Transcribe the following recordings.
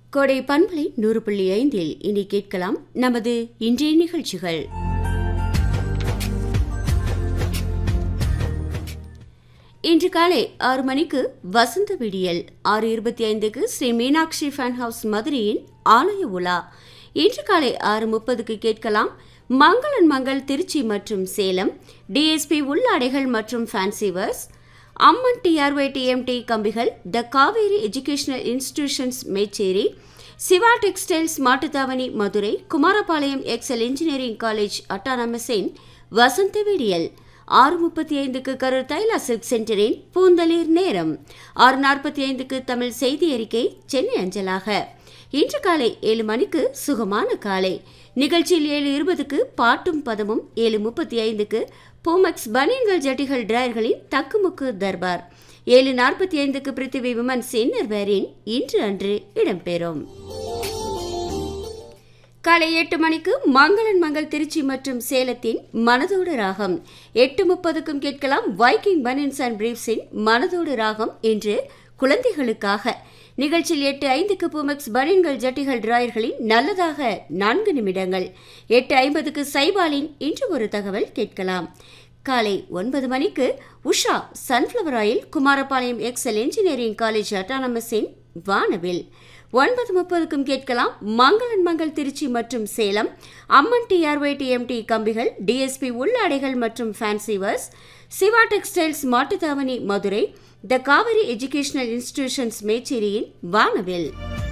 கோடை பண்பலை நூறு புள்ளி ஐந்தில் இனி கேட்கலாம் நமது இன்றைய நிகழ்ச்சிகள் இன்று காலை ஆறு மணிக்கு வசந்த விடியல் ஆறு இருபத்தி ஐந்துக்கு ஸ்ரீ மீனாட்சி ஃபேன் ஹவுஸ் மதுரையின் ஆலய உலா இன்று காலை ஆறு முப்பதுக்கு கேட்கலாம் மங்களன் மங்கள் திருச்சி மற்றும் சேலம் டிஎஸ்பி உள்ளாடைகள் மற்றும் ஃபேன்சிவர்ஸ் அம்மன் டிஆர்ஒய் டிஎம்டி கம்பிகள் the Kaveri educational institutions Mecheri Siva textiles Mattuthavani Madurai Kumarapalayam Excel engineering college அட்டானமஸின் வசந்த விடியல் ஆறு முப்பத்தி ஐந்துக்கு கரூர் தைலா சில்க் சென்டரின் பூந்தளிர் நேரம் ஆறு நாற்பத்தி ஐந்துக்கு தமிழ் செய்தி அறிக்கை சென்னை அஞ்சலாக இன்று காலை ஏழு மணிக்கு சுகமான காலை நிகழ்ச்சியில் ஏழு இருபதுக்கு பாட்டும் பதமும் ஏழு முப்பத்தி ஐந்துக்கு பூமக்ஸ் பனியன்கள் ஜட்டிகள் டிராயர்களின் தக்குமுக்கு தர்பார் ஏழு நாற்பத்தி ஐந்துக்கு பிருத்திவி விமன்ஸ் இன்னர்வேரின் இன்று அன்று இடம்பெறும் காலை எட்டு மணிக்கு மங்களன் மங்கள் திருச்சி மற்றும் சேலத்தின் மனதோடு ராகம் எட்டு முப்பதுக்கும் கேட்கலாம் வைக்கிங் பனின்ஸ் அண்ட் பிரீப்ஸின் மனதோடு ராகம் என்று குழந்தைகளுக்காக நிகழ்ச்சியில் எட்டு ஐந்துக்கு பூமெக்ஸ் பனியன்கள் ஜட்டிகள் டிராயர்களின் நல்லதாக நான்கு நிமிடங்கள் எட்டு ஐம்பதுக்கு சைபாலின் இன்று ஒரு தகவல் கேட்கலாம் காலை ஒன்பது மணிக்கு Usha sunflower oil Kumarapalayam Excel engineering college அட்டானமஸின் வானவில் ஒன்பது முப்பதுக்கும் கேட்கலாம் மங்களன் மங்கள் திருச்சி மற்றும் சேலம் அம்மன் டிஆர்ஒய் டிஎம்டி கம்பிகள் டிஎஸ்பி உள்ளாடைகள் மற்றும் fancy wares Siva textiles Mattuthavani Madurai the Kaveri educational institutions மேச்சேரியின் வானவில்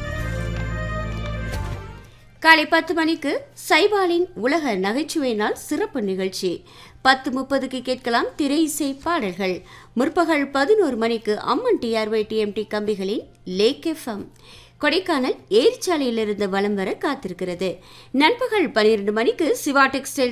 காலை பத்து மணிக்கு சைபாலின் உலக நகைச்சுவை நாள் சிறப்பு நிகழ்ச்சி பத்து முப்பதுக்கு கேட்கலாம் திரை இசை பாடல்கள் முற்பகல் பதினோரு மணிக்கு அம்மன் டிஆர்ஒய் டிஎம்டி கம்பிகளின் லேக் எஃப்எம் கொடைக்கானல் ஏரிச்சாலையிலிருந்து வலம் வர காத்திருக்கிறது நண்பகல் பனிரெண்டு மணிக்கு சிவா டெக்ஸ்டைல்